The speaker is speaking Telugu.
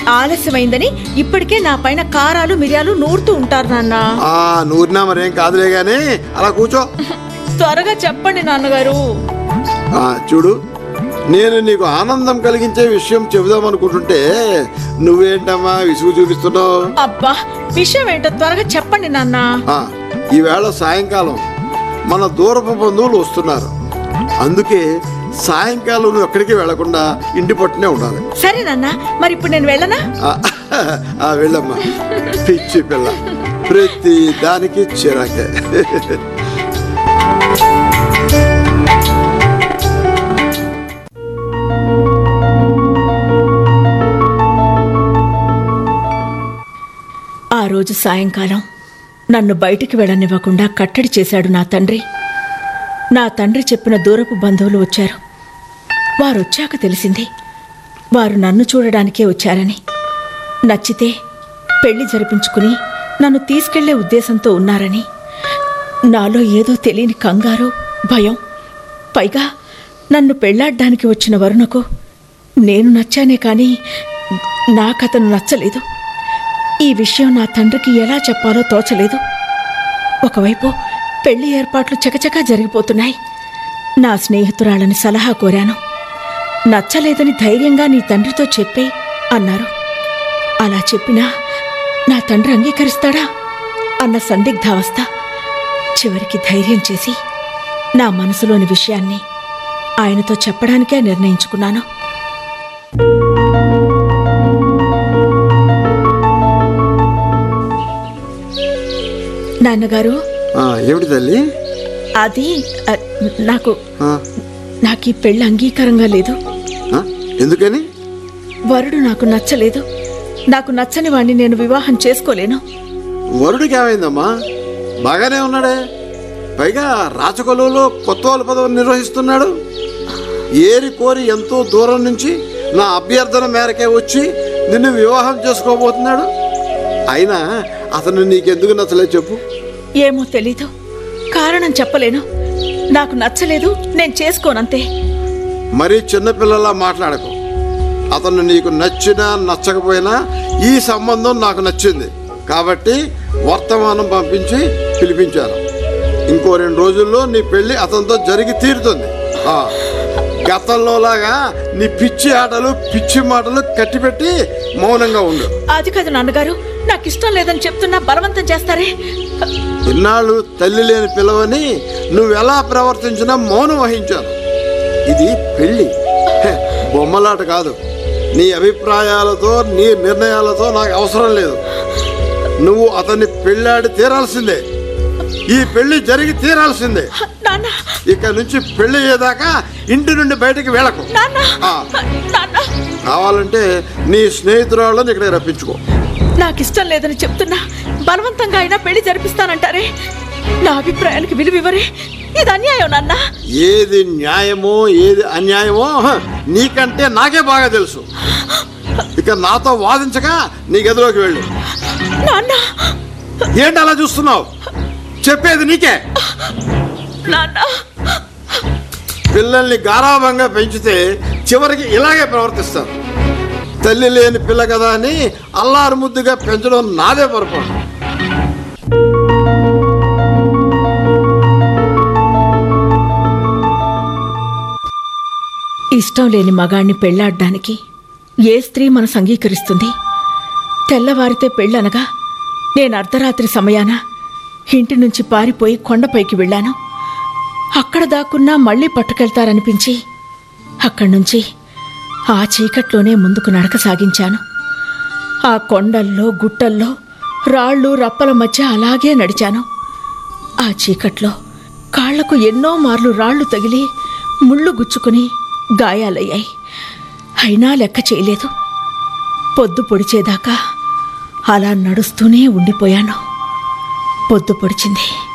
ఆలస్యమైందని ఇప్పటికే నా పైన కారాలు మిరియాలు నూరుతూ ఉంటారు నాన్న ఆ నూరినా మరేం కాదులే గాని అలా కూర్చో త్వరగా చెప్పండి నాన్నగారు ఆ, చూడు నేను నీకు ఆనందం కలిగించే విషయం చెబుదాం అనుకుంటుంటే నువ్వేంటమ్మా విసుగు చూపిస్తున్నావు అబ్బా విషయం ఏంటో త్వరగా చెప్పండి నాన్న ఆ, ఈవేళ సాయంకాలం మన దూరపు బంధువులు వస్తున్నారు అందుకే సాయంకాలం నువ్వు ఎక్కడికి వెళ్లకుండా ఇంటి పట్టునే ఉండాలి సరే నాన్న మరి ఇప్పుడు నేను వెళ్ళనా ఆ, ఆ, వెళ్ళమ్మా పిచ్చి పిల్ల ప్రతి దానికి చిరాకే ఆ రోజు సాయంకాలం నన్ను బయటికి వెళ్ళనివ్వకుండా కట్టడి చేశాడు నా తండ్రి నా తండ్రి చెప్పిన దూరపు బంధువులు వచ్చారు వారు వచ్చాక తెలిసింది వారు నన్ను చూడడానికే వచ్చారని నచ్చితే పెళ్లి జరిపించుకుని నన్ను తీసుకెళ్లే ఉద్దేశంతో ఉన్నారని నాలో ఏదో తెలియని కంగారు భయం పైగా నన్ను పెళ్లాడ్డానికి వచ్చిన వరుణకు నేను నచ్చానే కానీ నాకతను నచ్చలేదు ఈ విషయం నా తండ్రికి ఎలా చెప్పాలో తోచలేదు ఒకవైపు పెళ్లి ఏర్పాట్లు చకచకా జరిగిపోతున్నాయి నా స్నేహితురాలని సలహా కోరాను నచ్చలేదని ధైర్యంగా నీ తండ్రితో చెప్పే అన్నారు అలా చెప్పినా నా తండ్రి అంగీకరిస్తాడా అన్న సందిగ్ధావస్థ చివరికి ధైర్యం చేసి నా మనసులోని విషయాన్ని ఆయనతో చెప్పడానికే నిర్ణయించుకున్నాను నాన్నగారు ఆ, ఏమిటి తల్లి అది అ, నాకు ఆ, నాకు ఈ పెళ్లి అంగీకారంగా లేదు ఆ, ఎందుకని వరుడు నాకు నచ్చలేదు నాకు నచ్చని వాణ్ణి నేను వివాహం చేసుకోలేను వరుడికి ఏమైందమ్మా బాగానే ఉన్నాడే పైగా రాచకొలువులో కొత్త వాళ్ళ పదవిని నిర్వహిస్తున్నాడు ఏరి కోరి ఎంతో దూరం నుంచి నా అభ్యర్థన మేరకే వచ్చి నిన్ను వివాహం చేసుకోబోతున్నాడు అయినా అతను నీకెందుకు నచ్చలేదు చెప్పు ఏమో తెలీదు కారణం చెప్పలేను నాకు నచ్చలేదు నేను చేసుకోనంతే మరీ చిన్నపిల్లలా మాట్లాడకు అతను నీకు నచ్చినా నచ్చకపోయినా ఈ సంబంధం నాకు నచ్చింది కాబట్టి వర్తమానం పంపించి పిలిపించాను ఇంకో రెండు రోజుల్లో నీ పెళ్లి అతనితో జరిగి తీరుతుంది ఆ, గతంలోలాగా నీ పిచ్చి ఆటలు పిచ్చి మాటలు కట్టిపెట్టి మౌనంగా ఉండు అది కాదు నాన్నగారు నాకు ఇష్టం లేదని చెప్తున్నా బలవంతం చేస్తారే ఇన్నాళ్ళు తల్లి లేని పిల్లవని నువ్వెలా ప్రవర్తించినా మౌనం వహించాను ఇది పెళ్ళి హె, బొమ్మలాట కాదు నీ అభిప్రాయాలతో నీ నిర్ణయాలతో నాకు అవసరం లేదు నువ్వు అతన్ని పెళ్ళాడి తీరాల్సిందే ఈ పెళ్లి జరిగి తీరాల్సిందే నాన్న ఇక నుంచి పెళ్లి అయ్యేదాకా ఇంటి నుండి బయటికి వెళ్ళకు నాన్న ఆ. నాన్న కావాలంటే నీ స్నేహితురాళ్ళని ఇక్కడ రప్పించుకో నాకు ఇష్టం లేదని చెప్తున్నా బలవంతంగా అయినా పెళ్లి జరిపిస్తానంటారే నా అభిప్రాయానికి విలువ ఇవ్వరే ఇది అన్యాయం నాన్న ఏది న్యాయమో ఏది అన్యాయమో హ, నీకంటే నాకే బాగా తెలుసు ఇక నాతో వాదించక నీ గదిలోకి వెళ్ళు నాన్న ఏంటి అలా చూస్తున్నావు చెప్పేది నీకే నాన్న పిల్లల్ని గారాభంగా పెంచితే చివరికి ఇలాగే ప్రవర్తిస్తారు తల్లి లేని పిల్ల కదా అని అల్లారు ముద్దుగా పెంచడం నాదే పొరపాటు ఇష్టం లేని మగాణ్ణి పెళ్లాడ్డానికి ఏ స్త్రీ మనసు అంగీకరిస్తుంది తెల్లవారితే పెళ్ళనగా నేను అర్ధరాత్రి సమయాన ఇంటి నుంచి పారిపోయి కొండపైకి వెళ్ళాను అక్కడ దాక్కున్నా మళ్ళీ పట్టుకెళ్తారనిపించి అక్కడి నుంచి ఆ చీకట్లోనే ముందుకు నడక సాగించాను ఆ కొండల్లో గుట్టల్లో రాళ్ళు రప్పల మధ్య అలాగే నడిచాను ఆ చీకట్లో కాళ్లకు ఎన్నో మార్లు రాళ్లు తగిలి ముళ్ళు గుచ్చుకుని గాయాలయ్యాయి అయినా లెక్క చేయలేదు పొద్దు పొడిచేదాకా అలా నడుస్తూనే ఉండిపోయాను పొద్దు పొడిచింది